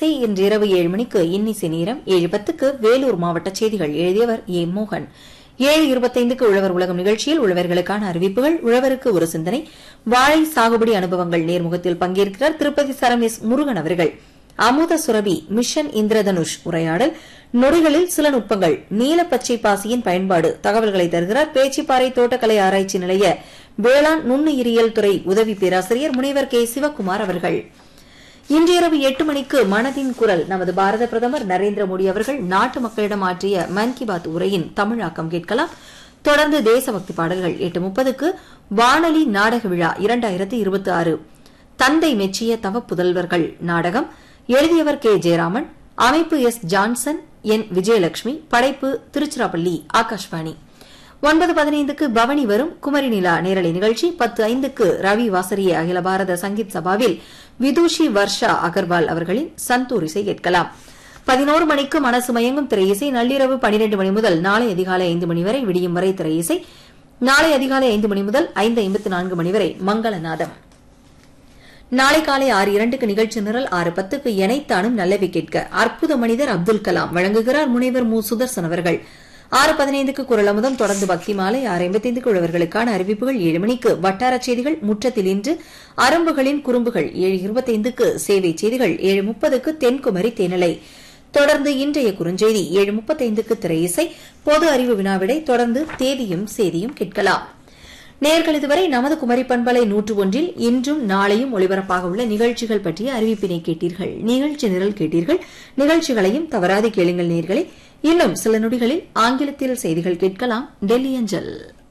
திரையிசை இன்று இரவு ஏழு மணிக்கு இன்னிசை நேரம் ஏழு பத்துக்கு வேலூர் மாவட்ட செய்திகள் எழுதியவர் ஏ மோகன் ஏழு இருபத்தைந்துக்கு உழவர் உலகம் நிகழ்ச்சியில் உழவர்களுக்கான அறிவிப்புகள் உழவருக்கு ஒரு சிந்தனை வாழை சாகுபடி அனுபவங்கள் நேர்முகத்தில் பங்கேற்கிறார் திருப்பதி சரம் எஸ் முருகன் அவர்கள் அமுத சுரபி மிஷன் இந்திரதனுஷ் உரையாடல் நொடிகளில் சில நுட்பங்கள் நீல பச்சை பாசியின் பயன்பாடு தகவல்களை தருகிறார் பேச்சிப்பாறை தோட்டக்கலை ஆராய்ச்சி நிலைய வேளாண் நுண்ணுயிரியல் துறை உதவி பேராசிரியர் முனைவர் கே சிவக்குமார் அவர்கள் இன்று இரவு எட்டு மணிக்கு மனதின் குரல் நமது பாரத பிரதமர் நரேந்திர மோடி அவர்கள் நாட்டு மக்களிடம் ஆற்றிய மன் கி பாத் உரையின் தமிழாக்கம் கேட்கலாம் தொடர்ந்து தேசபக்தி பாடல்கள் எட்டு முப்பதுக்கு வானொலி நாடக விழா இரண்டாயிரத்தி இருபத்தி ஆறு தந்தை மெச்சிய தவ புதல்வர்கள் நாடகம் எழுதியவர் கே ஜெயராமன் அமைப்பு எஸ் ஜான்சன் என் விஜயலட்சுமி படைப்பு திருச்சிராப்பள்ளி ஆகாஷ்வாணி ஒன்பது பதினைந்துக்கு பவனி வரும் குமரி நிலா நேரலை நிகழ்ச்சி பத்து ஐந்துக்கு ரவி வாசரிய அகில பாரத சங்கீத் சபாவில் விதுஷி வர்ஷா அகர்வால் அவர்களின் சந்தூர் இசை கேட்கலாம் பதினோரு மணிக்கு மனசு மயங்கும் திரையிசை நள்ளிரவு பனிரெண்டு மணி முதல் நாளை அதிகாலை ஐந்து மணி வரை விடியும் வரை திரையிசை நாளை அதிகாலை ஐந்து மணி முதல் ஐந்து ஐம்பத்தி நான்கு மணி வரை மங்களநாதம் நாளை காலை ஆறு இரண்டுக்கு நிகழ்ச்சி நிரல் ஆறு பத்துக்கு எனைத்தானும் நல்லவை கேட்க அற்புத மனிதர் அப்துல் கலாம் வழங்குகிறார் முனைவர் மு சுதர்சன் அவர்கள் ஆறு பதினைந்துக்கு குரல் அமுதம் தொடர்ந்து பக்தி மாலை ஆறு ஐம்பத்தைந்துக்கு உழவர்களுக்கான அறிவிப்புகள் ஏழு மணிக்கு வட்டாரச் செய்திகள் முற்றத்தில் இன்று அரும்புகளின் குறும்புகள் ஏழு இருபத்தைந்துக்கு சேவை செய்திகள் ஏழு முப்பதுக்கு தென்குமரி தேனிலை தொடர்ந்து இன்றைய குறுஞ்செய்தி ஏழு முப்பத்தைந்துக்கு திரையிசை பொது அறிவு வினாவிடை தொடர்ந்து தேதியும் செய்தியும் கேட்கலாம் நேர்கள் இதுவரை நமது குமரி பண்பலை நூற்று ஒன்றில் இன்றும் நாளையும் ஒளிபரப்பாக உள்ள நிகழ்ச்சிகள் பற்றிய அறிவிப்பினை கேட்டீர்கள் நிகழ்ச்சி நிரல் கேட்டீர்கள் நிகழ்ச்சிகளையும் தவறாது கேளுங்கள் நேர்களை இன்னும் சில நொடிகளில் ஆங்கிலத்தில் செய்திகள் கேட்கலாம் டெல்லி அஞ்சல்